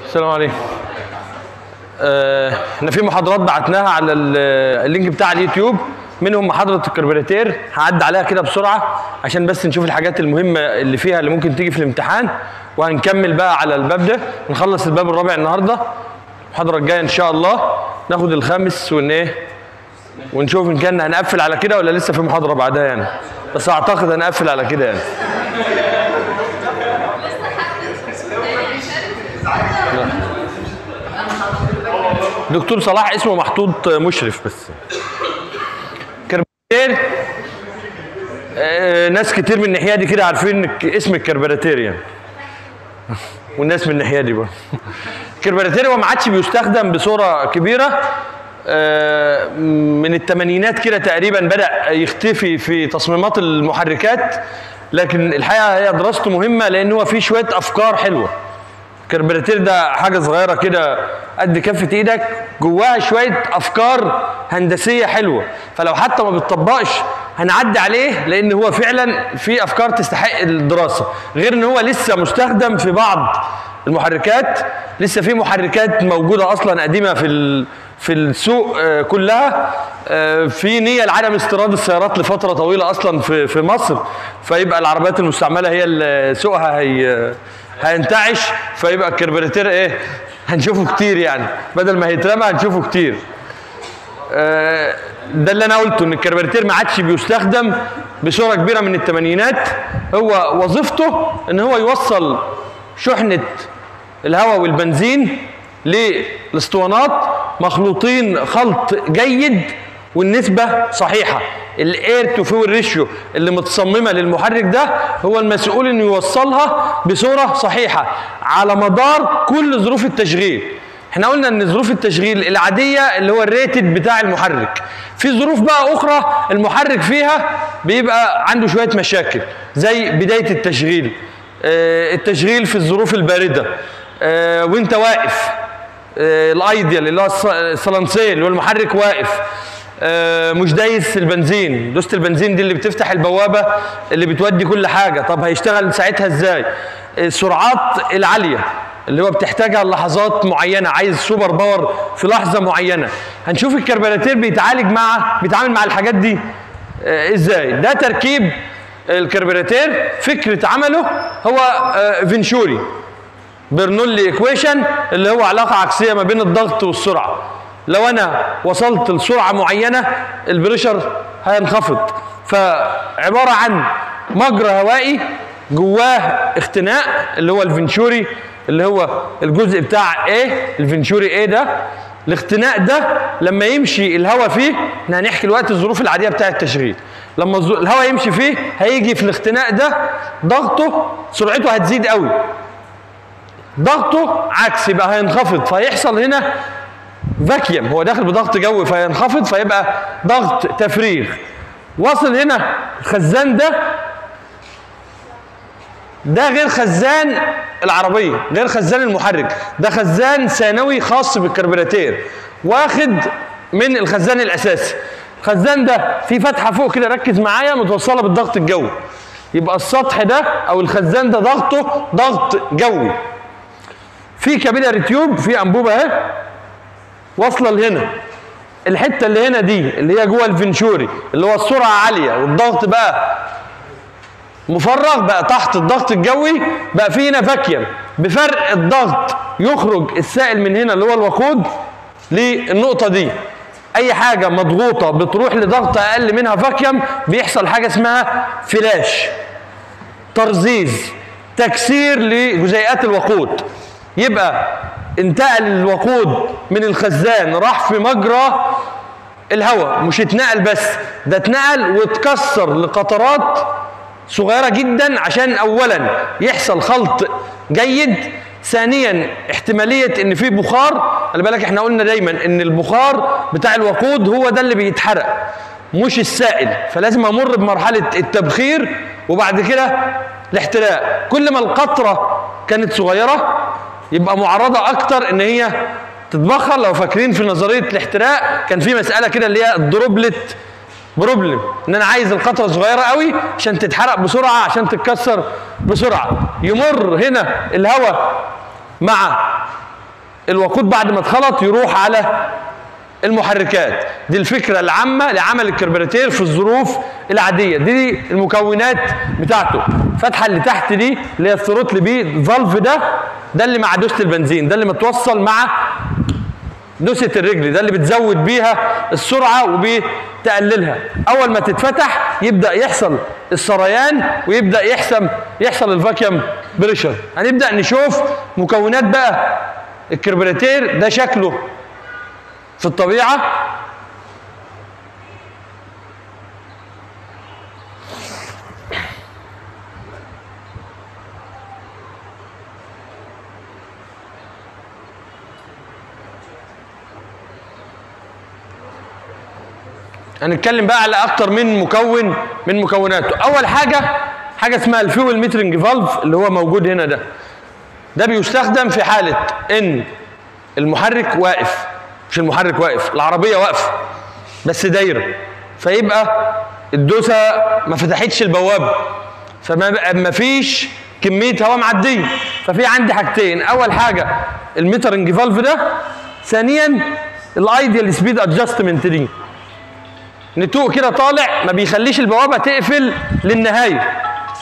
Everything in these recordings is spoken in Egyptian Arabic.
السلام عليكم آه، احنا في محاضرات بعتناها على ال- اللينك بتاع اليوتيوب منهم محاضرة الكربراتير هعدي عليها كده بسرعة عشان بس نشوف الحاجات المهمة اللي فيها اللي ممكن تيجي في الامتحان وهنكمل بقى على الباب ده نخلص الباب الرابع النهاردة المحاضرة الجاية ان شاء الله ناخد الخامس ون ايه ونشوف ان كان هنقفل على كده ولا لسه في محاضرة بعدها يعني بس اعتقد هنقفل على كده يعني دكتور صلاح اسمه محطوط مشرف بس كربراتير آه، ناس كتير من الناحيه دي كده عارفين ك- اسم الكربراتير يعني والناس من الناحيه دي برضه الكربراتير هو ما عادش بيستخدم بصوره كبيره آه، من الثمانينات كده تقريبا بدا يختفي في تصميمات المحركات لكن الحقيقه هي دراسته مهمه لان هو فيه شويه افكار حلوه الكربراتير ده حاجه صغيره كده قد كفه ايدك جواها شويه افكار هندسيه حلوه فلو حتى ما بتطبقش هنعدي عليه لان هو فعلا في افكار تستحق الدراسه غير ان هو لسه مستخدم في بعض المحركات لسه في محركات موجوده اصلا قديمه في ال- في السوق آه، كلها آه، في نيه لعدم استيراد السيارات لفتره طويله اصلا في في مصر فيبقى العربيات المستعمله هي اللي سوقها هي هينتعش فيبقى الكربراتير ايه هنشوفه كتير يعني بدل ما هيترمى هنشوفه كتير آه، ده اللي انا قلته ان الكربراتير ما عادش بيستخدم بصوره كبيره من الثمانينات هو وظيفته ان هو يوصل شحنه الهواء والبنزين للاسطوانات مخلوطين خلط جيد والنسبة صحيحة الاير تو فيول ريشيو اللي متصممة للمحرك ده هو المسؤول انه يوصلها بصورة صحيحة على مدار كل ظروف التشغيل احنا قلنا ان ظروف التشغيل العادية اللي هو الريتد بتاع المحرك في ظروف بقى اخرى المحرك فيها بيبقى عنده شوية مشاكل زي بداية التشغيل آه، التشغيل في الظروف الباردة آه، وانت واقف آه، الايديال اللي هو الص- الصلانسيه اللي هو المحرك واقف آه، مش دايس البنزين دوست البنزين دي اللي بتفتح البوابه اللي بتودي كل حاجه طب هيشتغل ساعتها ازاي السرعات العاليه اللي هو بتحتاجها لحظات معينه عايز سوبر باور في لحظه معينه هنشوف الكربراتير بيتعالج مع بيتعامل مع الحاجات دي آه، ازاي ده تركيب الكربراتير فكره عمله هو آه، فينشوري برنولي ايكويشن اللي هو علاقه عكسيه ما بين الضغط والسرعه لو انا وصلت لسرعه معينه البريشر هينخفض فعباره عن مجرى هوائي جواه اختناق اللي هو الفنشوري اللي هو الجزء بتاع ايه الفنشوري ايه ده الاختناق ده لما يمشي الهواء فيه احنا هنحكي دلوقتي الظروف العاديه بتاعه التشغيل لما الظ- الهواء يمشي فيه هيجي في الاختناق ده ضغطه سرعته هتزيد قوي ضغطه عكس يبقى هينخفض فيحصل هنا فاكيوم هو داخل بضغط جوي فينخفض فيبقى ضغط تفريغ وصل هنا الخزان ده ده غير خزان العربية غير خزان المحرك ده خزان ثانوي خاص بالكربراتير واخد من الخزان الأساسي الخزان ده في فتحة فوق كده ركز معايا متوصلة بالضغط الجوي يبقى السطح ده أو الخزان ده ضغطه ضغط جوي في كابيلاري تيوب في انبوبه اهي واصله لهنا الحته اللي هنا دي اللي هي جوه الفنشوري اللي هو السرعه عاليه والضغط بقى مفرغ بقى تحت الضغط الجوي بقى في هنا فاكيوم بفرق الضغط يخرج السائل من هنا اللي هو الوقود للنقطه دي اي حاجه مضغوطه بتروح لضغط اقل منها فاكيوم بيحصل حاجه اسمها فلاش ترزيز تكسير لجزيئات الوقود يبقى انتقل الوقود من الخزان راح في مجرى الهواء مش اتنقل بس ده اتنقل واتكسر لقطرات صغيرة جدا عشان اولا يحصل خلط جيد ثانيا احتمالية ان في بخار خلي بالك احنا قلنا دايما ان البخار بتاع الوقود هو ده اللي بيتحرق مش السائل فلازم امر بمرحلة التبخير وبعد كده الاحتراق كل ما القطرة كانت صغيرة يبقى معرضة اكتر ان هي تتبخر لو فاكرين في نظرية الاحتراق كان في مسألة كده اللي هي الدروبلت بروبلم ان انا عايز القطره صغيره قوي عشان تتحرق بسرعه عشان تتكسر بسرعه يمر هنا الهواء مع الوقود بعد ما اتخلط يروح على المحركات دي الفكرة العامة لعمل الكربراتير في الظروف العادية دي المكونات بتاعته الفتحة اللي تحت دي اللي هي الثروتل بي فالف ده ده اللي مع دوسة البنزين ده اللي متوصل مع دوسة الرجل ده اللي بتزود بيها السرعة وبتقللها أول ما تتفتح يبدأ يحصل السريان ويبدأ يحصل يحصل الفاكيوم بريشر هنبدأ نشوف مكونات بقى الكربراتير ده شكله في الطبيعة هنتكلم بقى على اكتر من مكون من مكوناته اول حاجه حاجه اسمها الفيول ميترنج فالف اللي هو موجود هنا ده ده بيستخدم في حاله ان المحرك واقف مش المحرك واقف العربيه واقفه بس دايره فيبقى الدوسه ما فتحتش البوابه فما بقى- ما فيش كميه هواء معديه ففي عندي حاجتين اول حاجه الميترنج فالف ده ثانيا الايديال سبيد ادجستمنت دي نتوء كده طالع ما بيخليش البوابه تقفل للنهايه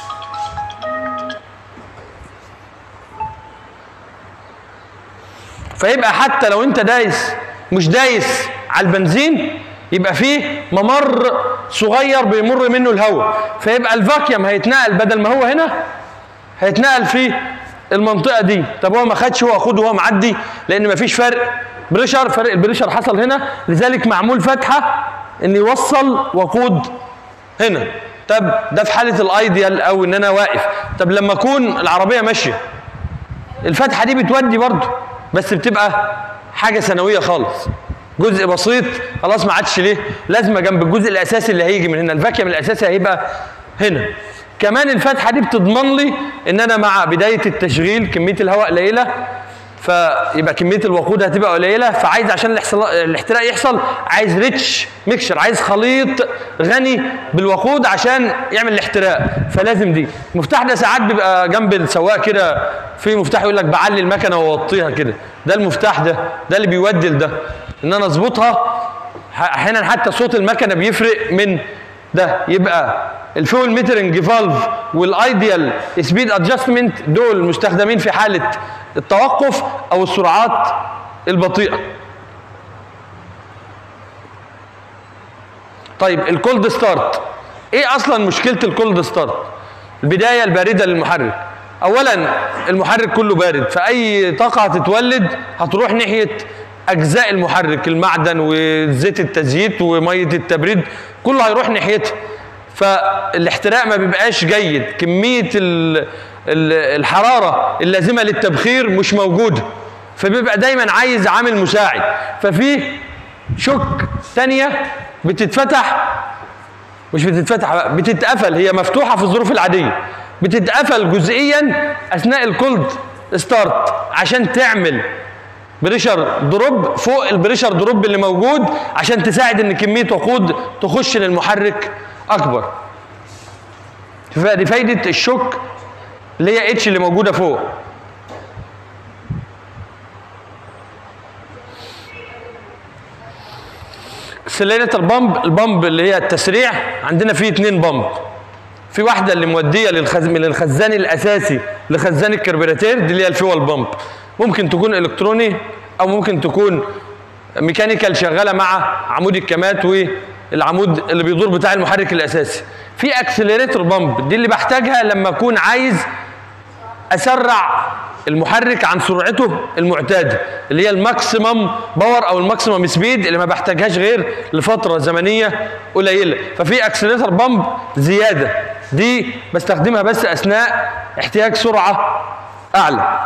فيبقى حتى لو انت دايس مش دايس على البنزين يبقى فيه ممر صغير بيمر منه الهواء فيبقى الفاكيوم هيتنقل بدل ما هو هنا هيتنقل في المنطقه دي طب هو ما خدش هو خده وهو معدي لان ما فيش فرق بريشر فرق البريشر حصل هنا لذلك معمول فتحه ان يوصل وقود هنا طب ده في حاله الايديال او ان انا واقف طب لما اكون العربيه ماشيه الفتحه دي بتودي برضه بس بتبقى حاجه ثانويه خالص جزء بسيط خلاص ما عادش ليه لازمه جنب الجزء الاساسي اللي هيجي من هنا الفاكيوم الاساسي هيبقى هنا كمان الفتحه دي بتضمن لي ان انا مع بدايه التشغيل كميه الهواء قليله فيبقى كميه الوقود هتبقى قليله فعايز عشان الاحصل- الاحتراق يحصل عايز ريتش ميكشر عايز خليط غني بالوقود عشان يعمل الاحتراق فلازم دي المفتاح ده ساعات بيبقى جنب السواق كده في مفتاح يقول لك بعلي المكنه واوطيها كده ده المفتاح ده ده اللي بيودي لده ان انا اظبطها احيانا حتى صوت المكنه بيفرق من ده يبقى الفول ميترنج فالف والايديال سبيد ادجستمنت دول مستخدمين في حاله التوقف او السرعات البطيئه طيب الكولد ستارت ايه اصلا مشكله الكولد ستارت البدايه البارده للمحرك اولا المحرك كله بارد فاي طاقه هتتولد هتروح ناحيه اجزاء المحرك المعدن وزيت التزييت وميه التبريد كله هيروح ناحيتها فالاحتراق ما بيبقاش جيد كميه ال- ال- الحراره اللازمه للتبخير مش موجوده فبيبقى دايما عايز عامل مساعد ففي شك تانية بتتفتح مش بتتفتح بقى بتتقفل هي مفتوحه في الظروف العاديه بتتقفل جزئيا اثناء الكولد ستارت عشان تعمل بريشر دروب فوق البريشر دروب اللي موجود عشان تساعد ان كميه وقود تخش للمحرك اكبر فدي فايده الشوك اللي هي اتش اللي موجوده فوق سلينتر بامب البامب اللي هي التسريع عندنا فيه اتنين بامب في واحده اللي موديه للخز... من الخزان الاساسي لخزان الكربيراتير دي اللي هي الفيول بامب ممكن تكون الكتروني او ممكن تكون ميكانيكال شغاله مع عمود الكمات والعمود اللي بيدور بتاع المحرك الاساسي في اكسلريتور بامب دي اللي بحتاجها لما اكون عايز اسرع المحرك عن سرعته المعتاده اللي هي الماكسيمم باور او الماكسيمم سبيد اللي ما بحتاجهاش غير لفتره زمنيه قليله ففي اكسلريتور بامب زياده دي بستخدمها بس اثناء احتياج سرعه اعلى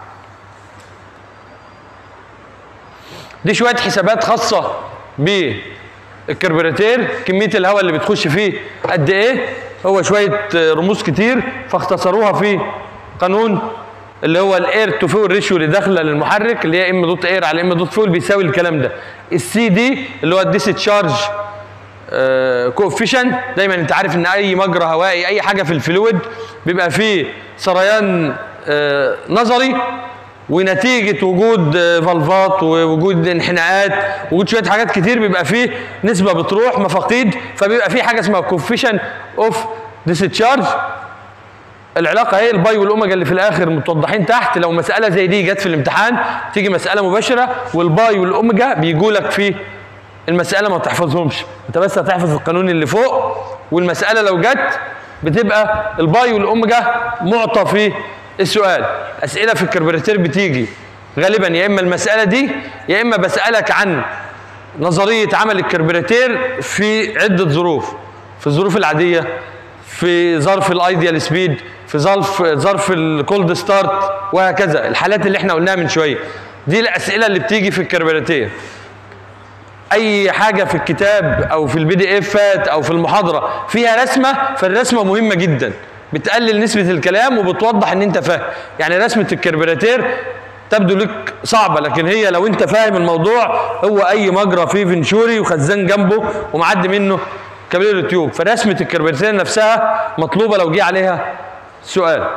دي شويه حسابات خاصه بالكربوراتير كميه الهواء اللي بتخش فيه قد ايه هو شويه رموز كتير فاختصروها في قانون اللي هو الاير تو فيول ريشيو اللي داخله للمحرك اللي هي ام دوت اير على ام دوت فيول بيساوي الكلام ده السي دي اللي هو الديستشارج كوفيشن دايما انت عارف ان اي مجرى هوائي اي حاجه في الفلويد بيبقى فيه سريان آه، نظري ونتيجه وجود آه، فالفات ووجود انحناءات وجود شويه حاجات كتير بيبقى فيه نسبه بتروح مفاقيد فبيبقى فيه حاجه اسمها كوفيشن اوف ديسشارج العلاقه هي الباي والاوميجا اللي في الاخر متوضحين تحت لو مساله زي دي جت في الامتحان تيجي مساله مباشره والباي والاوميجا بيجوا لك في المساله ما تحفظهمش انت بس هتحفظ القانون اللي فوق والمساله لو جت بتبقى الباي والاوميجا معطى في السؤال اسئله في الكربراتير بتيجي غالبا يا اما المساله دي يا اما بسالك عن نظريه عمل الكربراتير في عده ظروف في الظروف العاديه في ظرف الايديال سبيد في ظرف ظرف الكولد ستارت وهكذا الحالات اللي احنا قلناها من شويه دي الاسئله اللي بتيجي في الكربراتير اي حاجه في الكتاب او في البي دي افات او في المحاضره فيها رسمه فالرسمه مهمه جدا بتقلل نسبه الكلام وبتوضح ان انت فاهم يعني رسمه الكربراتير تبدو لك صعبه لكن هي لو انت فاهم الموضوع هو اي مجرى فيه فنشوري وخزان جنبه ومعدي منه كابيلاري تيوب فرسمه الكربراتير نفسها مطلوبه لو جه عليها سؤال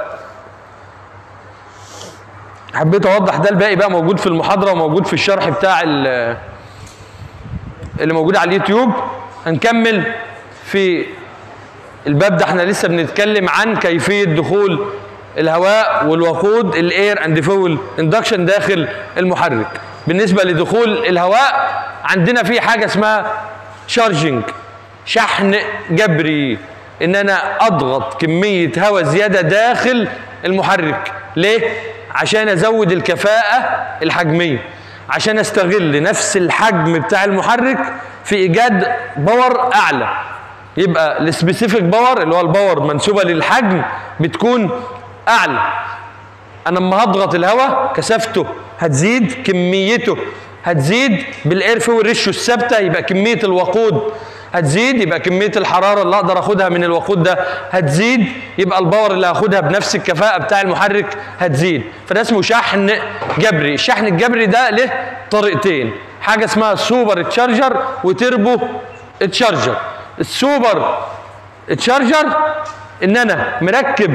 حبيت اوضح ده الباقي بقى موجود في المحاضره وموجود في الشرح بتاع ال- اللي موجود على اليوتيوب هنكمل في الباب ده احنا لسه بنتكلم عن كيفيه دخول الهواء والوقود الاير اند فول اندكشن داخل المحرك بالنسبه لدخول الهواء عندنا في حاجه اسمها شارجنج شحن جبري ان انا اضغط كميه هواء زياده داخل المحرك ليه عشان ازود الكفاءه الحجميه عشان استغل نفس الحجم بتاع المحرك في ايجاد باور اعلى يبقى السبيسيفيك باور اللي هو الباور منسوبه للحجم بتكون اعلى انا لما هضغط الهواء كثافته هتزيد كميته هتزيد بالاير فويل ريشيو الثابته يبقى كميه الوقود هتزيد يبقى كميه الحراره اللي اقدر اخدها من الوقود ده هتزيد يبقى الباور اللي هاخدها بنفس الكفاءه بتاع المحرك هتزيد فده اسمه شحن جبري الشحن الجبري ده له طريقتين حاجه اسمها سوبر تشارجر وتربو تشارجر السوبر تشارجر ان انا مركب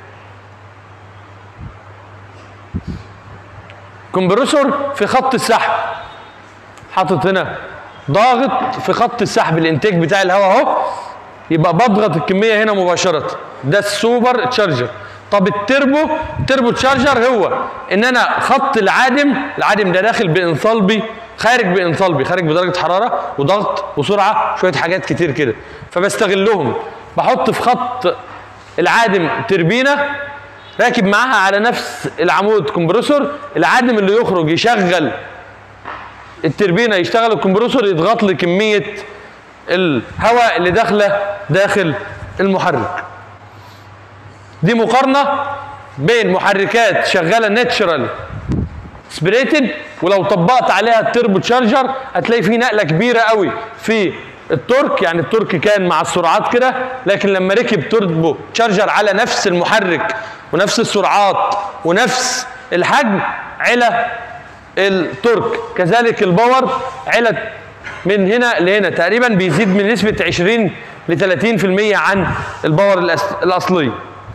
كمبرسور في خط السحب حاطط هنا ضاغط في خط السحب الانتاج بتاع الهواء اهو يبقى بضغط الكميه هنا مباشره ده السوبر تشارجر طب التربو التربو تشارجر هو ان انا خط العادم العادم ده داخل بانصالبي خارج بانصالبي خارج بدرجه حراره وضغط وسرعه شويه حاجات كتير كده فبستغلهم بحط في خط العادم تربينه راكب معاها على نفس العمود كمبرسور العادم اللي يخرج يشغل التربينه يشتغل الكمبرسور يضغط لي كميه الهواء اللي داخله داخل المحرك دي مقارنه بين محركات شغاله ناتشرال سبريتد ولو طبقت عليها التربو تشارجر هتلاقي في نقله كبيره قوي في التورك يعني التورك كان مع السرعات كده لكن لما ركب توربو تشارجر على نفس المحرك ونفس السرعات ونفس الحجم علا التورك كذلك الباور علا من هنا لهنا تقريبا بيزيد من نسبة 20 ل 30% عن الباور الأس- الأصلي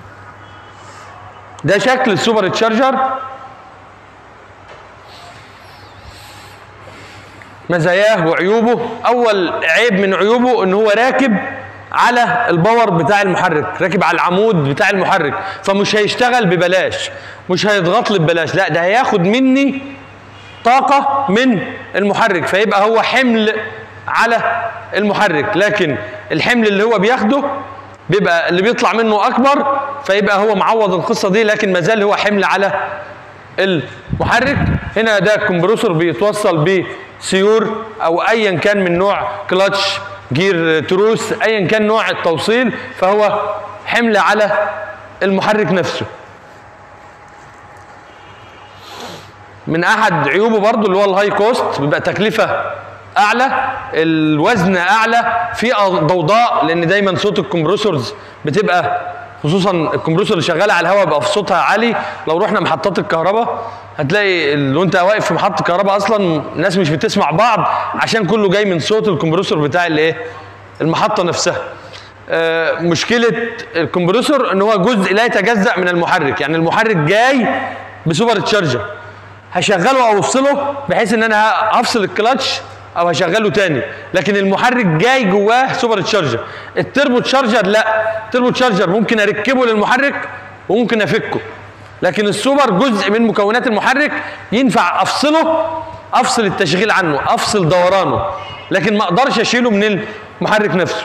ده شكل السوبر تشارجر مزاياه وعيوبه اول عيب من عيوبه ان هو راكب على الباور بتاع المحرك راكب على العمود بتاع المحرك فمش هيشتغل ببلاش مش هيضغط لي ببلاش لا ده هياخد مني طاقة من المحرك فيبقى هو حمل على المحرك لكن الحمل اللي هو بياخده بيبقى اللي بيطلع منه اكبر فيبقى هو معوض القصة دي لكن ما زال هو حمل على المحرك هنا ده الكمبرسور بيتوصل بسيور او ايا كان من نوع كلاتش جير تروس ايا كان نوع التوصيل فهو حمل على المحرك نفسه من احد عيوبه برضو اللي هو الهاي كوست بيبقى تكلفه اعلى الوزن اعلى في ضوضاء لان دايما صوت الكمبرسورز بتبقى خصوصا الكمبرسور اللي شغاله على الهواء بيبقى في صوتها عالي لو رحنا محطات الكهرباء هتلاقي ال- وانت واقف في محطه الكهرباء اصلا الناس مش بتسمع بعض عشان كله جاي من صوت الكمبرسور بتاع الايه المحطه نفسها آه، مشكله الكمبرسور ان هو جزء لا يتجزا من المحرك يعني المحرك جاي بسوبر تشارجر هشغله او افصله بحيث ان انا هفصل الكلاتش او هشغله تاني لكن المحرك جاي جواه سوبر تشارجر التربو تشارجر لا التربو تشارجر ممكن اركبه للمحرك وممكن افكه لكن السوبر جزء من مكونات المحرك ينفع افصله افصل التشغيل عنه افصل دورانه لكن ما اقدرش اشيله من المحرك نفسه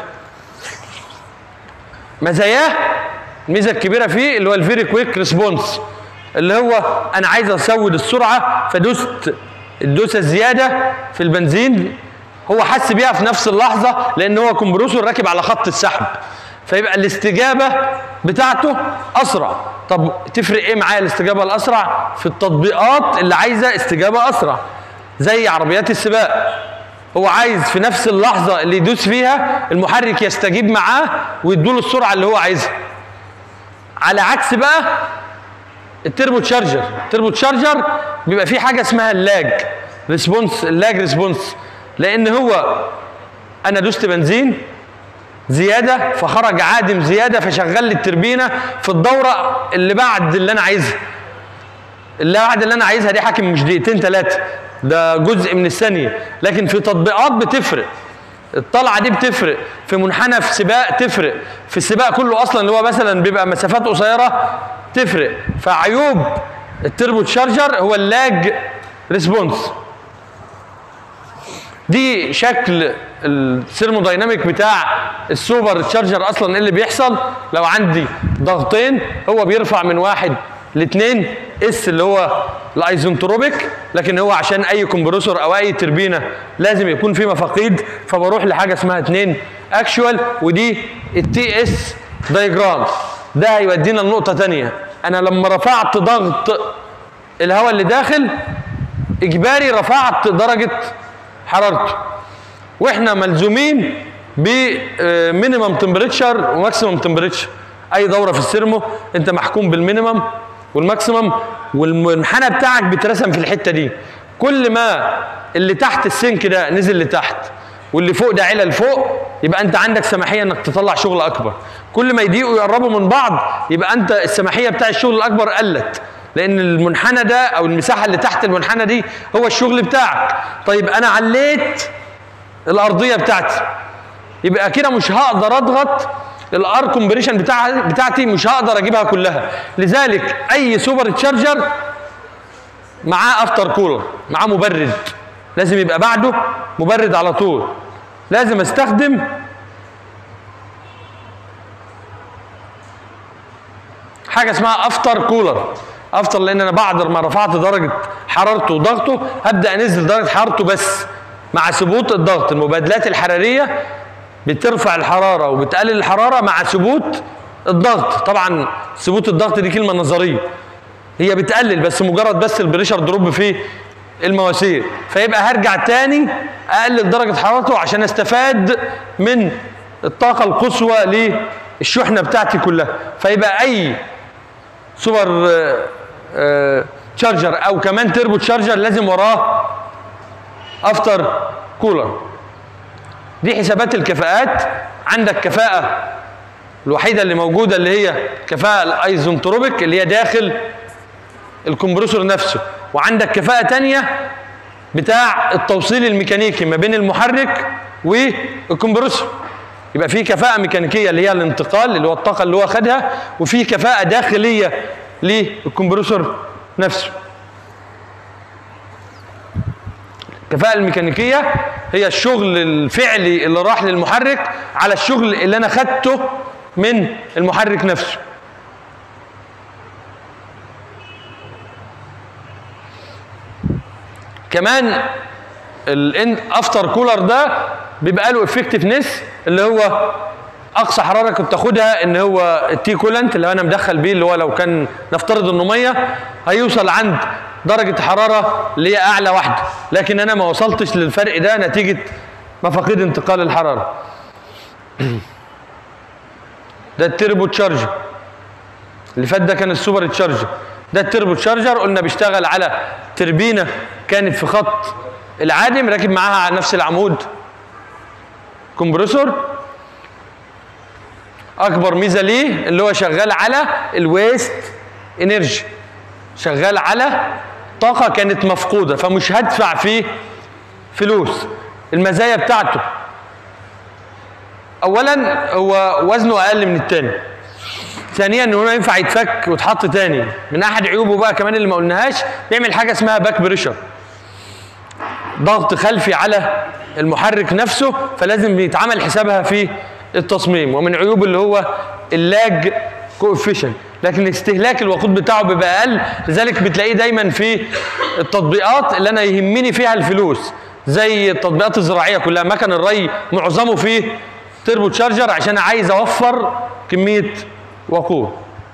مزاياه الميزه الكبيره فيه اللي هو الفيري كويك ريسبونس اللي هو انا عايز اسود السرعه فدوست الدوسه الزياده في البنزين هو حس بيها في نفس اللحظه لان هو كومبرسور راكب على خط السحب فيبقى الاستجابه بتاعته اسرع طب تفرق ايه معايا الاستجابه الاسرع في التطبيقات اللي عايزه استجابه اسرع زي عربيات السباق هو عايز في نفس اللحظه اللي يدوس فيها المحرك يستجيب معاه ويدوله السرعه اللي هو عايزها على عكس بقى التربو تشارجر التربو تشارجر بيبقى فيه حاجه اسمها اللاج ريسبونس اللاج ريسبونس لان هو انا دوست بنزين زياده فخرج عادم زياده فشغل لي التربينه في الدوره اللي بعد اللي انا عايزها اللي بعد اللي انا عايزها دي حاكم مش دقيقتين ثلاثه ده جزء من الثانيه لكن في تطبيقات بتفرق الطلعه دي بتفرق في منحنى في سباق تفرق في السباق كله اصلا اللي هو مثلا بيبقى مسافات قصيره تفرق فعيوب التربو تشارجر هو اللاج ريسبونس دي شكل الثيرمودايناميك بتاع السوبر تشارجر اصلا ايه اللي بيحصل لو عندي ضغطين هو بيرفع من واحد لاثنين اس اللي هو الايزنتروبيك لكن هو عشان اي كومبرسور او اي تربينه لازم يكون في مفاقيد فبروح لحاجه اسمها 2 اكشوال ودي التي اس دايجرام ده هيودينا لنقطه ثانيه انا لما رفعت ضغط الهواء اللي داخل اجباري رفعت درجه حرارته واحنا ملزومين بمينيمم تمبريتشر وماكسيمم تمبريتشر اي دوره في السيرمو انت محكوم بالمينيمم والماكسيمم والمنحنى بتاعك بيترسم في الحته دي كل ما اللي تحت السنك ده نزل لتحت واللي فوق ده علا لفوق يبقى انت عندك سماحيه انك تطلع شغل اكبر كل ما يضيقوا يقربوا من بعض يبقى انت السماحيه بتاع الشغل الاكبر قلت لان المنحنى ده او المساحه اللي تحت المنحنى دي هو الشغل بتاعك طيب انا عليت الارضيه بتاعتي يبقى كده مش هقدر اضغط الار كومبريشن بتاع بتاعتي مش هقدر اجيبها كلها لذلك اي سوبر تشارجر معاه افتر كولر معاه مبرد لازم يبقى بعده مبرد على طول لازم استخدم حاجه اسمها افتر كولر افتر لان انا بعد ما رفعت درجه حرارته وضغطه هبدا انزل درجه حرارته بس مع ثبوت الضغط المبادلات الحراريه بترفع الحراره وبتقلل الحراره مع ثبوت الضغط طبعا ثبوت الضغط دي كلمه نظريه هي بتقلل بس مجرد بس البريشر دروب في المواسير فيبقى هرجع تاني اقلل درجه حرارته عشان استفاد من الطاقه القصوى للشحنه بتاعتي كلها فيبقى اي سوبر تشارجر او كمان تربو تشارجر لازم وراه افتر كولر دي حسابات الكفاءات عندك كفاءة الوحيدة اللي موجودة اللي هي كفاءة الايزنتروبيك اللي هي داخل الكمبرسور نفسه وعندك كفاءة تانية بتاع التوصيل الميكانيكي ما بين المحرك والكمبرسور يبقى في كفاءة ميكانيكية اللي هي الانتقال اللي هو الطاقة اللي هو خدها وفي كفاءة داخلية للكمبرسور نفسه الكفاءة الميكانيكية هي الشغل الفعلي اللي راح للمحرك على الشغل اللي أنا خدته من المحرك نفسه كمان الافتر كولر ده بيبقى له افكتفنس اللي هو اقصى حراره كنت تاخدها ان هو التي كولنت اللي انا مدخل بيه اللي هو لو كان نفترض انه ميه هيوصل عند درجه حراره اللي هي اعلى واحده لكن انا ما وصلتش للفرق ده نتيجه مفاقيد انتقال الحراره ده التربو تشارجر اللي فات ده كان السوبر تشارجر ده التربو تشارجر قلنا بيشتغل على تربينه كانت في خط العادم راكب معاها على نفس العمود كومبريسور اكبر ميزه ليه اللي هو شغال على الويست انرجي شغال على الطاقه كانت مفقوده فمش هدفع فيه فلوس المزايا بتاعته اولا هو وزنه اقل من التاني ثانيا ان هو ينفع يتفك ويتحط تاني من احد عيوبه بقى كمان اللي ما قلناهاش بيعمل حاجه اسمها باك بريشر ضغط خلفي على المحرك نفسه فلازم يتعمل حسابها في التصميم ومن عيوبه اللي هو اللاج كوفيشن لكن استهلاك الوقود بتاعه بيبقى اقل لذلك بتلاقيه دايما في التطبيقات اللي انا يهمني فيها الفلوس زي التطبيقات الزراعيه كلها مكن الري معظمه فيه تربو تشارجر عشان عايز اوفر كميه وقود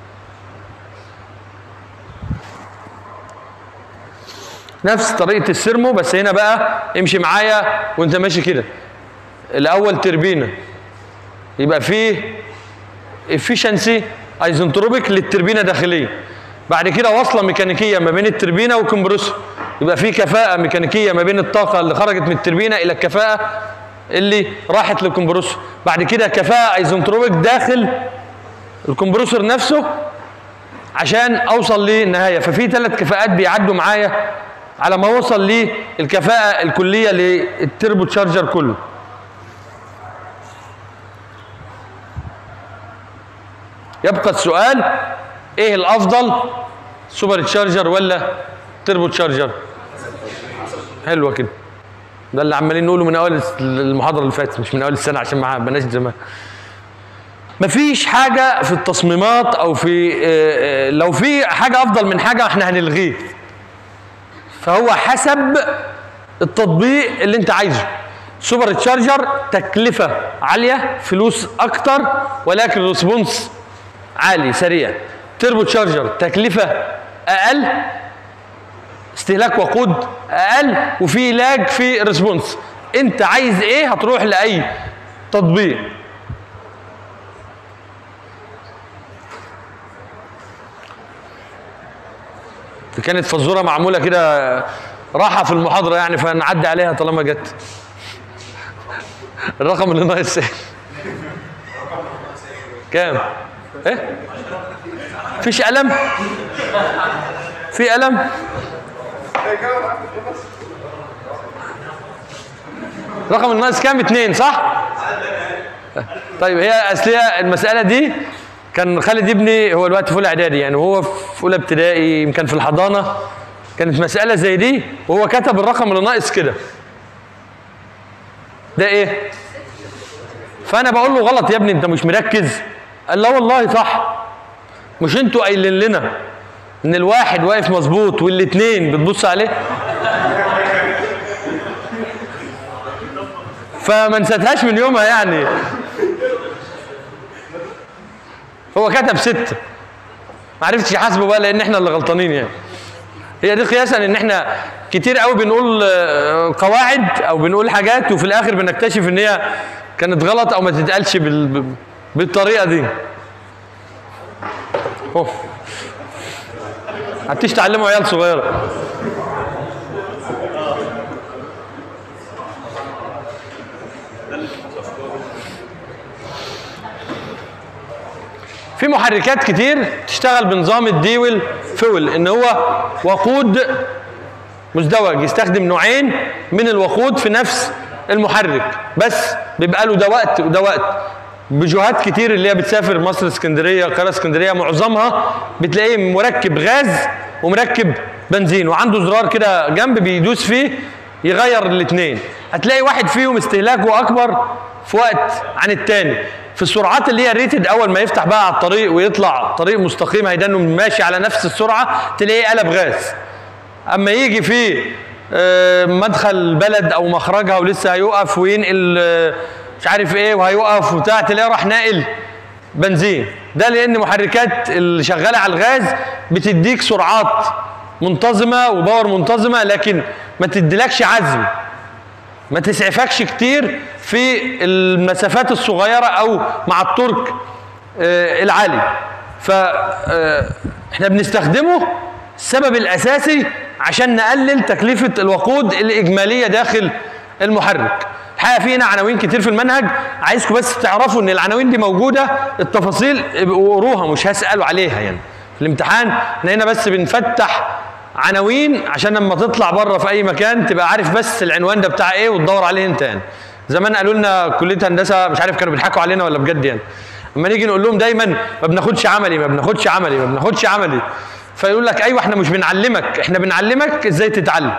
نفس طريقه السيرمو بس هنا بقى امشي معايا وانت ماشي كده الاول تربينه يبقى فيه افيشنسي ايزنتروبيك للتربينه داخليه بعد كده وصله ميكانيكيه ما بين التربينه والكمبرسور يبقى في كفاءه ميكانيكيه ما بين الطاقه اللي خرجت من التربينه الى الكفاءه اللي راحت للكمبرسور بعد كده كفاءه ايزنتروبيك داخل الكمبرسور نفسه عشان اوصل للنهايه ففي ثلاث كفاءات بيعدوا معايا على ما اوصل للكفاءه الكليه للتربو تشارجر كله يبقى السؤال ايه الافضل سوبر تشارجر ولا تربو تشارجر حلوه كده ده اللي عمالين نقوله من اول المحاضره اللي فاتت مش من اول السنه عشان ما بناش زمان مفيش حاجه في التصميمات او في آه، آه، لو في حاجه افضل من حاجه احنا هنلغيه فهو حسب التطبيق اللي انت عايزه سوبر تشارجر تكلفه عاليه فلوس اكتر ولكن ريسبونس عالي سريع تربو تشارجر تكلفه اقل استهلاك وقود اقل وفي لاج في ريسبونس انت عايز ايه هتروح لاي تطبيق دي كانت فزوره معموله كده راحه في المحاضره يعني فنعدي عليها طالما جت الرقم اللي ناقص ايه كام ايه فيش قلم في قلم رقم الناقص كام اتنين صح طيب هي اصل هي المساله دي كان خالد ابني هو الوقت في اولى اعدادي يعني وهو في اولى ابتدائي يمكن في الحضانه كانت مساله زي دي وهو كتب الرقم اللي ناقص كده ده ايه فانا بقول له غلط يا ابني انت مش مركز قال لا والله صح مش انتوا قايلين لنا ان الواحد واقف مظبوط والاثنين بتبص عليه فما نسيتهاش من يومها يعني هو كتب ستة ما عرفتش يحاسبه بقى لان احنا اللي غلطانين يعني هي دي قياسا ان احنا كتير قوي بنقول آه، قواعد او بنقول حاجات وفي الاخر بنكتشف ان هي كانت غلط او ما تتقالش بال... بالطريقه دي اوف هتيجي تعلموا عيال صغيره في محركات كتير تشتغل بنظام الديول فول ان هو وقود مزدوج يستخدم نوعين من الوقود في نفس المحرك بس بيبقى له ده وقت وده وقت بجهات كتير اللي هي بتسافر مصر اسكندريه القاهره اسكندريه معظمها بتلاقيه مركب غاز ومركب بنزين وعنده زرار كده جنب بيدوس فيه يغير الاثنين هتلاقي واحد فيهم استهلاكه اكبر في وقت عن الثاني في السرعات اللي هي ريتد اول ما يفتح بقى على الطريق ويطلع طريق مستقيم هيدانه ماشي على نفس السرعه تلاقيه قلب غاز اما يجي في آه، مدخل بلد او مخرجها ولسه هيقف وينقل آه، مش عارف ايه وهيقف وبتاع تلاقيه راح ناقل بنزين ده لان محركات اللي شغاله على الغاز بتديك سرعات منتظمه وباور منتظمه لكن ما تديلكش عزم ما تسعفكش كتير في المسافات الصغيره او مع الترك آه، العالي فاحنا بنستخدمه السبب الاساسي عشان نقلل تكلفه الوقود الاجماليه داخل المحرك الحقيقه في هنا عناوين كتير في المنهج عايزكم بس تعرفوا ان العناوين دي موجوده التفاصيل ابقوا قروها مش هسالوا عليها يعني في الامتحان احنا هنا بس بنفتح عناوين عشان لما تطلع بره في اي مكان تبقى عارف بس العنوان ده بتاع ايه وتدور عليه انت يعني زمان قالوا لنا كليه هندسه مش عارف كانوا بيضحكوا علينا ولا بجد يعني اما نيجي نقول لهم دايما ما بناخدش عملي ما بناخدش عملي ما بناخدش عملي فيقول لك ايوه احنا مش بنعلمك احنا بنعلمك ازاي تتعلم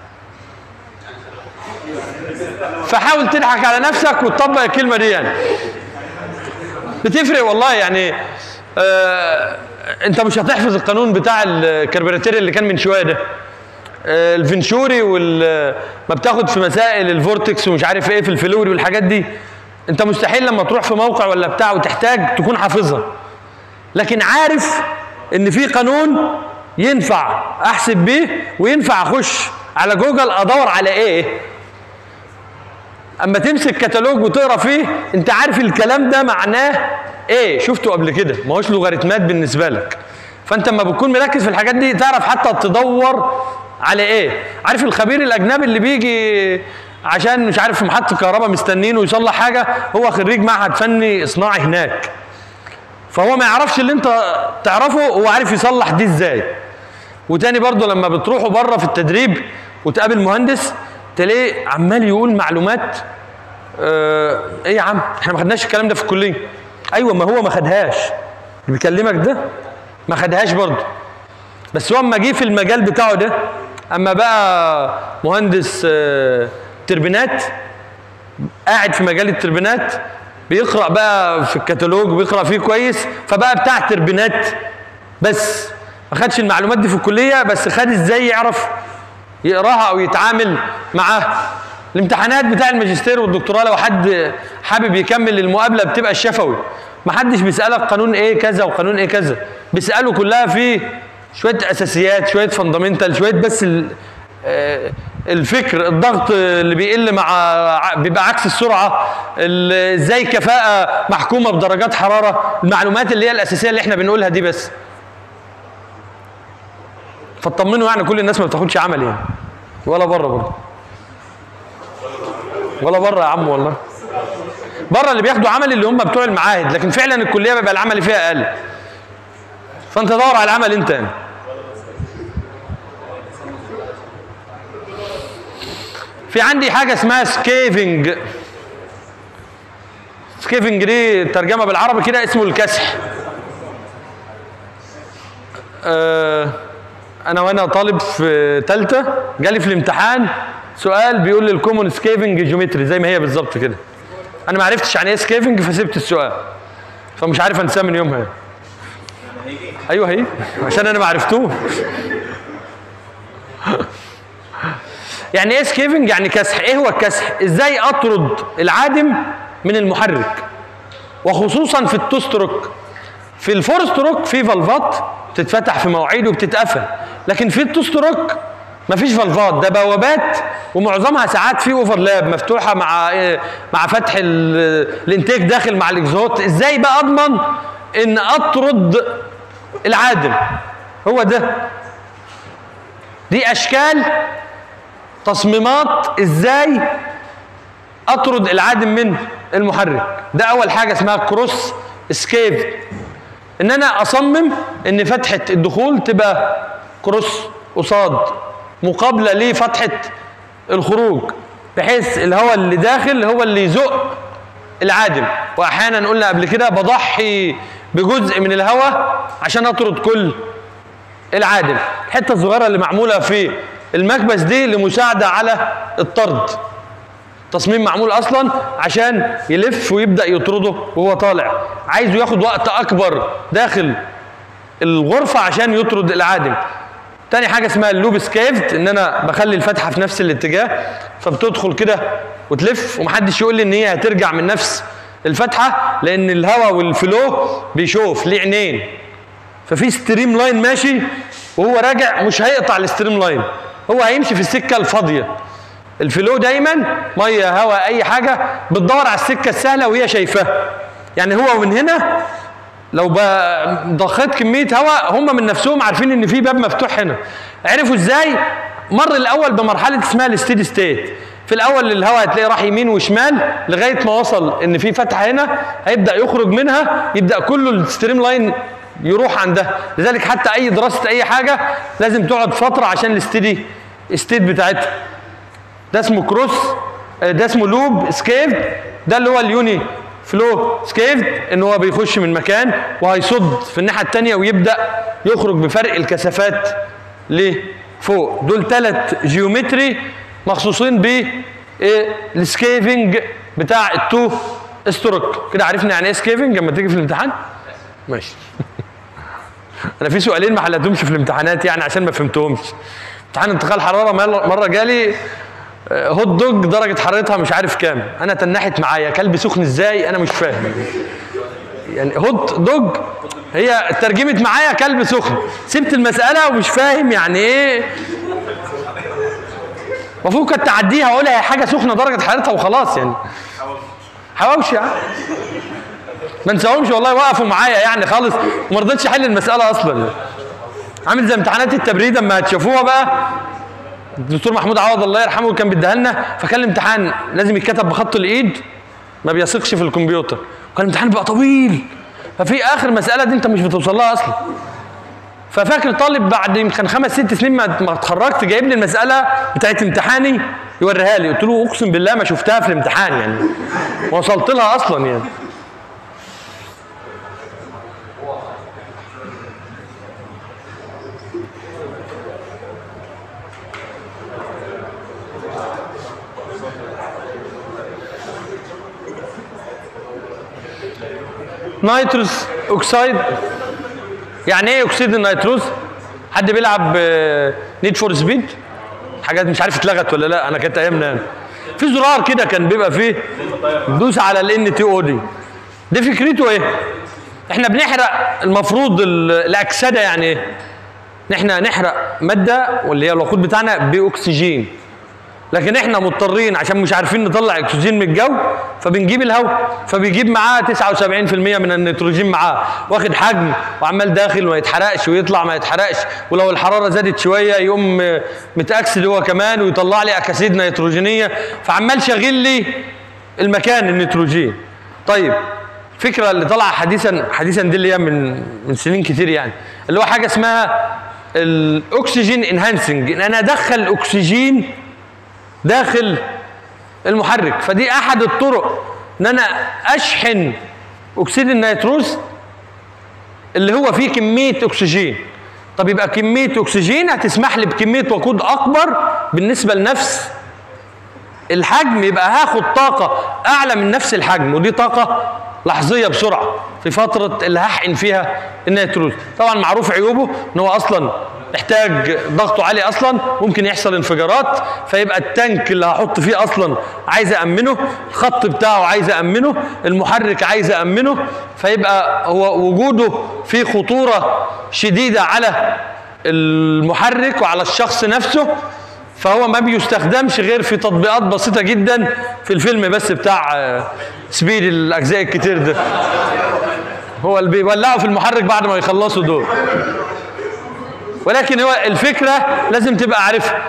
فحاول تضحك على نفسك وتطبق الكلمه دي يعني بتفرق والله يعني آه انت مش هتحفظ القانون بتاع الكربراتير اللي كان من شويه ده آه الفنشوري وال ما بتاخد في مسائل الفورتكس ومش عارف ايه في الفلوري والحاجات دي انت مستحيل لما تروح في موقع ولا بتاع وتحتاج تكون حافظها لكن عارف ان في قانون ينفع احسب بيه وينفع اخش على جوجل ادور على ايه اما تمسك كتالوج وتقرا فيه انت عارف الكلام ده معناه ايه شفته قبل كده ما هوش لوغاريتمات بالنسبه لك فانت اما بتكون مركز في الحاجات دي تعرف حتى تدور على ايه عارف الخبير الاجنبي اللي بيجي عشان مش عارف في محطه كهرباء مستنينه يصلح حاجه هو خريج معهد فني صناعي هناك فهو ما يعرفش اللي انت تعرفه هو عارف يصلح دي ازاي وتاني برضه لما بتروحوا بره في التدريب وتقابل مهندس تلاقيه عمال يقول معلومات اه ايه يا عم احنا ما خدناش الكلام ده في الكليه ايوه ما هو ما خدهاش اللي بيكلمك ده ما خدهاش برضه بس هو اما جه في المجال بتاعه ده اما بقى مهندس اه تربينات قاعد في مجال التربينات بيقرا بقى في الكتالوج وبيقرا فيه كويس فبقى بتاع تربينات بس ما خدش المعلومات دي في الكليه بس خد ازاي يعرف يقراها او يتعامل معاها الامتحانات بتاع الماجستير والدكتوراه لو حد حابب يكمل المقابله بتبقى الشفوي ما حدش بيسالك قانون ايه كذا وقانون ايه كذا بيسالوا كلها في شويه اساسيات شويه فاندامنتال شويه بس الفكر الضغط اللي بيقل مع بيبقى عكس السرعه ازاي كفاءه محكومه بدرجات حراره المعلومات اللي هي الاساسيه اللي احنا بنقولها دي بس فاطمنوا يعني كل الناس ما بتاخدش عمل يعني ولا بره برضه ولا بره يا عم والله بره اللي بياخدوا عمل اللي هم بتوع المعاهد لكن فعلا الكليه بيبقى العمل فيها اقل فانت دور على العمل انت يعني. في عندي حاجه اسمها سكيفنج سكيفنج دي ترجمه بالعربي كده اسمه الكسح أه انا وانا طالب في ثالثه جالي في الامتحان سؤال بيقول لي الكومون سكيفنج جيومتري زي ما هي بالظبط كده انا ما عرفتش يعني ايه سكيفنج فسبت السؤال فمش عارف انساه من يومها ايوه هي عشان انا ما عرفتوه يعني ايه سكيفنج يعني كسح ايه هو الكسح ازاي اطرد العادم من المحرك وخصوصا في التوستروك في الفور ستروك في فالفات بتتفتح في مواعيد وبتتقفل لكن في التوستروك مفيش فالفات ده بوابات ومعظمها ساعات في اوفرلاب مفتوحه مع مع فتح الانتاج داخل مع الاكزوت ازاي بقى اضمن ان اطرد العادم هو ده دي اشكال تصميمات ازاي اطرد العادم من المحرك ده اول حاجه اسمها كروس اسكيب ان انا اصمم ان فتحه الدخول تبقى كروس قصاد مقابله لفتحه الخروج بحيث الهواء اللي داخل هو اللي يزق العادم واحيانا قلنا قبل كده بضحي بجزء من الهواء عشان اطرد كل العادم الحته الصغيره اللي معموله في المكبس دي لمساعده على الطرد تصميم معمول اصلا عشان يلف ويبدا يطرده وهو طالع عايزه ياخد وقت اكبر داخل الغرفه عشان يطرد العادم تاني حاجه اسمها اللوب سكيفت ان انا بخلي الفتحه في نفس الاتجاه فبتدخل كده وتلف ومحدش يقول لي ان هي هترجع من نفس الفتحه لان الهواء والفلو بيشوف ليه عينين ففي ستريم لاين ماشي وهو راجع مش هيقطع الستريم لاين هو هيمشي في السكه الفاضيه الفلو دايما ميه هواء اي حاجه بتدور على السكه السهله وهي شايفاها يعني هو من هنا لو ضخيت كميه هواء هم من نفسهم عارفين ان في باب مفتوح هنا عرفوا ازاي مر الاول بمرحله اسمها الستيدي ستيت في الاول الهواء هتلاقيه راح يمين وشمال لغايه ما وصل ان في فتحه هنا هيبدا يخرج منها يبدا كله الستريم لاين يروح عندها لذلك حتى اي دراسه اي حاجه لازم تقعد فتره عشان الاستدي ستيت بتاعتها ده اسمه كروس آه، ده اسمه لوب سكيفد ده اللي هو اليوني فلو سكيفد ان هو بيخش من مكان وهيصد في الناحيه الثانيه ويبدا يخرج بفرق الكثافات لفوق دول ثلاث جيومتري مخصوصين ب إيه؟ السكيفنج بتاع التو ستروك كده عرفنا يعني ايه سكيفنج لما تيجي في الامتحان ماشي انا في سؤالين ما حلتهمش في الامتحانات يعني عشان ما فهمتهمش امتحان انتقال حراره مره مرة جالي آه، هوت دوج درجه حرارتها مش عارف كام انا تنحت معايا كلب سخن ازاي انا مش فاهم يعني هوت دوج هي ترجمت معايا كلب سخن سبت المساله ومش فاهم يعني ايه المفروض كنت تعديها واقولها هي حاجه سخنه درجه حرارتها وخلاص يعني حواوشي يعني ما انساهمش والله وقفوا معايا يعني خالص وما رضيتش احل المساله اصلا عامل زي امتحانات التبريد اما هتشوفوها بقى الدكتور محمود عوض الله يرحمه كان بيديها لنا فكان الامتحان لازم يتكتب بخط الايد ما بيثقش في الكمبيوتر وكان الامتحان بقى طويل ففي اخر مساله دي انت مش بتوصل لها اصلا ففاكر طالب بعد يمكن خمس ست سنين ما ما اتخرجت جايب لي المساله بتاعت امتحاني يوريها لي قلت له اقسم بالله ما شفتها في الامتحان يعني ما وصلت لها اصلا يعني نيتروس اوكسايد يعني ايه اكسيد النيتروز حد بيلعب نيد فور سبيد حاجات مش عارف اتلغت ولا لا انا كانت ايامنا أنا. في زرار كده كان بيبقى فيه دوس على الان تي او دي دي فكرته ايه احنا بنحرق المفروض ال- الاكسده يعني ايه ان احنا نحرق ماده واللي هي الوقود بتاعنا باكسجين لكن احنا مضطرين عشان مش عارفين نطلع اكسجين من الجو فبنجيب الهواء فبيجيب معاه 79% من النيتروجين معاه واخد حجم وعمال داخل وما يتحرقش ويطلع ما يتحرقش ولو الحراره زادت شويه يقوم م- متاكسد هو كمان ويطلع لي اكاسيد نيتروجينيه فعمال شاغل لي المكان النيتروجين طيب الفكره اللي طالعه حديثا حديثا دي اللي هي من من سنين كتير يعني اللي هو حاجه اسمها الاكسجين انهانسنج ان انا ادخل اكسجين داخل المحرك فدي احد الطرق ان انا اشحن اكسيد النيتروز اللي هو فيه كميه اكسجين طب يبقى كميه اكسجين هتسمح لي بكميه وقود اكبر بالنسبه لنفس الحجم يبقى هاخد طاقه اعلى من نفس الحجم ودي طاقه لحظيه بسرعه في فتره اللي هحقن فيها النيتروز طبعا معروف عيوبه ان هو اصلا محتاج ضغطه عالي اصلا ممكن يحصل انفجارات فيبقى التانك اللي هحط فيه اصلا عايز امنه الخط بتاعه عايز امنه المحرك عايز امنه فيبقى هو وجوده فيه خطوره شديده على المحرك وعلى الشخص نفسه فهو ما بيستخدمش غير في تطبيقات بسيطة جدا في الفيلم بس بتاع آه، سبيد الأجزاء الكتير ده هو اللي بيولعوا في المحرك بعد ما يخلصوا دول ولكن هو الفكرة لازم تبقى عارفها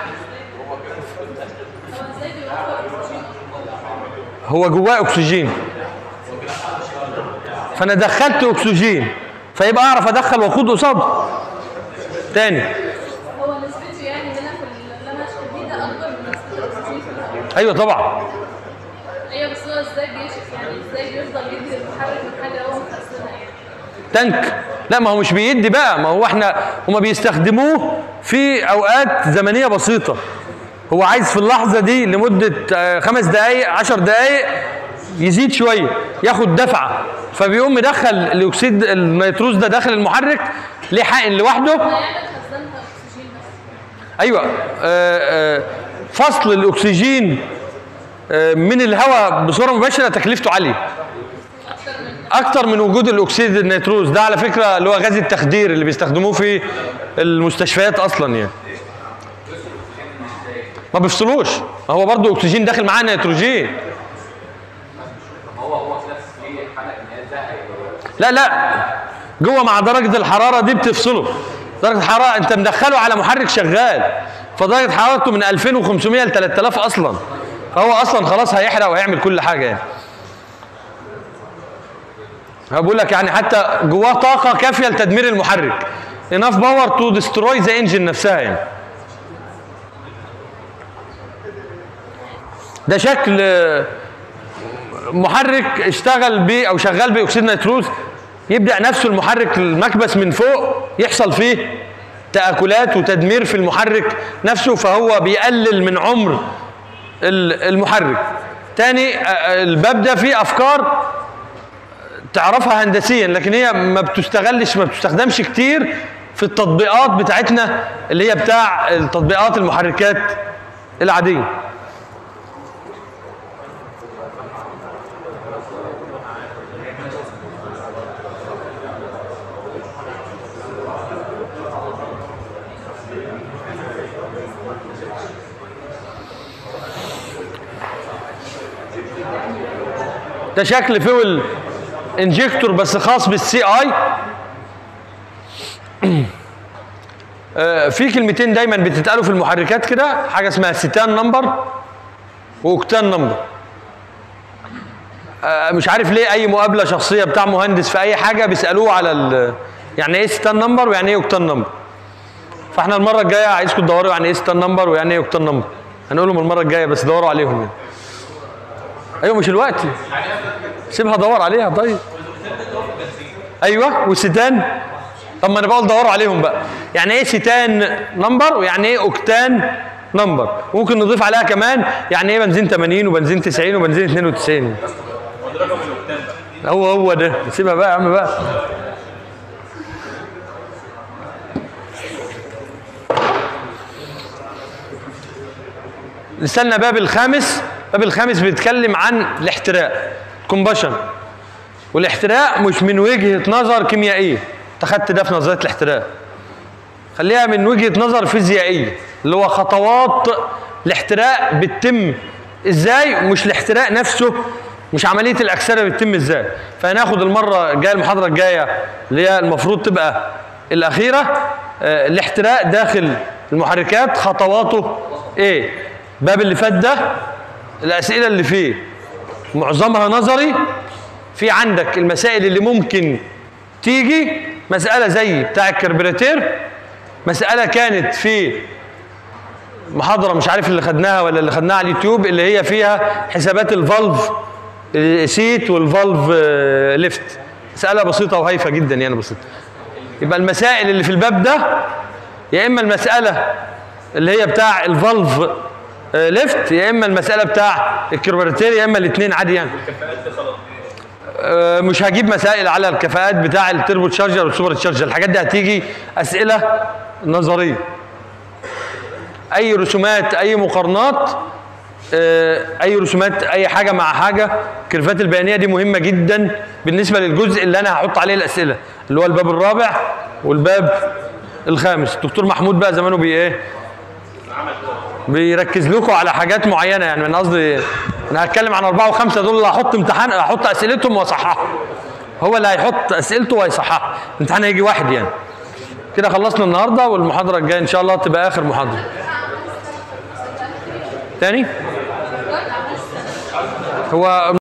هو جواه أكسجين فأنا دخلت أكسجين فيبقى أعرف أدخل وقود قصاده تاني هو نسبته يعني هنا في اللي انا اشتريه ده اكبر من نسبه الاكسجين في الهواء أيوه طبعا ايوه بس هو ازاي بيشف يعني ازاي بيفضل يدي المحرك من حاجه هو مخزنها يعني تانك لا ما هو مش بيدي بقى ما هو احنا هما بيستخدموه في اوقات زمنيه بسيطه هو عايز في اللحظه دي لمده آه، خمس دقائق عشر دقائق يزيد شويه ياخد دفعه فبيقوم مدخل الاكسيد النيتروز ده داخل المحرك ليه حقن لوحده هيعمل خزانها اكسجين بس ايوه آه، آه، فصل الاكسجين آه، من الهواء بصوره مباشره تكلفته عاليه اكتر من وجود الاكسيد النيتروز ده على فكره اللي هو غاز التخدير اللي بيستخدموه في المستشفيات اصلا يعني ما بيفصلوش ما هو برضو اكسجين داخل معاه نيتروجين لا لا جوه مع درجه الحراره دي بتفصله درجه الحراره انت مدخله على محرك شغال فدرجه حرارته من 2500 ل 3000 اصلا فهو اصلا خلاص هيحرق وهيعمل كل حاجه يعني بقول لك يعني حتى جواه طاقه كافيه لتدمير المحرك enough power to destroy the engine نفسها يعني ده شكل آه، محرك اشتغل بيه او شغال باكسيد نيتروز يبدا نفسه المحرك المكبس من فوق يحصل فيه تاكلات وتدمير في المحرك نفسه فهو بيقلل من عمر ال- المحرك تاني آه، آه، الباب ده فيه افكار تعرفها هندسيا لكن هي ما بتستغلش ما بتستخدمش كتير في التطبيقات بتاعتنا اللي هي بتاع التطبيقات المحركات العاديه ده شكل فيول انجكتور بس خاص بالسي اي في كلمتين دايما بتتقالوا في المحركات كده حاجه اسمها ستان نمبر واوكتان نمبر آه، مش عارف ليه اي مقابله شخصيه بتاع مهندس في اي حاجه بيسالوه على ال يعني ايه ستان نمبر ويعني ايه اوكتان نمبر فاحنا المره الجايه عايزكم تدوروا يعني ايه ستان نمبر ويعني ايه اوكتان نمبر هنقولهم المره الجايه بس دوروا عليهم يعني ايوه مش الوقت سيبها دور عليها طيب ايوه والستان طب ما انا بقول دوروا عليهم بقى يعني ايه ستان نمبر ويعني ايه اوكتان نمبر ممكن نضيف عليها كمان يعني ايه بنزين 80 وبنزين 90 وبنزين 92 هو هو ده سيبها بقى يا عم بقى لسنا باب الخامس باب الخامس بيتكلم عن الاحتراق كومباشن والاحتراق مش من وجهه نظر كيميائيه انت خدت ده في نظريه الاحتراق خليها من وجهه نظر فيزيائيه اللي هو خطوات الاحتراق بتتم ازاي مش الاحتراق نفسه مش عمليه الاكسده بتتم ازاي فهناخد المره الجايه المحاضره الجايه اللي هي المفروض تبقى الاخيره آه، الاحتراق داخل المحركات خطواته ايه باب اللي فات ده الاسئله اللي فيه معظمها نظري في عندك المسائل اللي ممكن تيجي مساله زي بتاع الكربراتير مساله كانت في محاضره مش عارف اللي خدناها ولا اللي خدناها على اليوتيوب اللي هي فيها حسابات الفالف سيت والفالف آه، ليفت مساله بسيطه وهايفه جدا يعني بسيطه يبقى المسائل اللي في الباب ده يا اما المساله اللي هي بتاع الفالف آه، ليفت يا اما المساله بتاع الكربراتير يا اما الاثنين عادي يعني آه، مش هجيب مسائل على الكفاءات بتاع التربو تشارجر والسوبر تشارجر الحاجات دي هتيجي اسئله نظريه اي رسومات اي مقارنات آه، اي رسومات اي حاجه مع حاجه الكيرفات البيانيه دي مهمه جدا بالنسبه للجزء اللي انا هحط عليه الاسئله اللي هو الباب الرابع والباب الخامس الدكتور محمود بقى زمانه بي ايه بيركز لكم على حاجات معينه يعني من قصدي انا هتكلم عن اربعه وخمسه دول اللي هحط امتحان هحط اسئلتهم واصححها هو اللي هيحط اسئلته وهيصححها الامتحان هيجي واحد يعني كده خلصنا النهارده والمحاضره الجايه ان شاء الله تبقى اخر محاضره تاني هو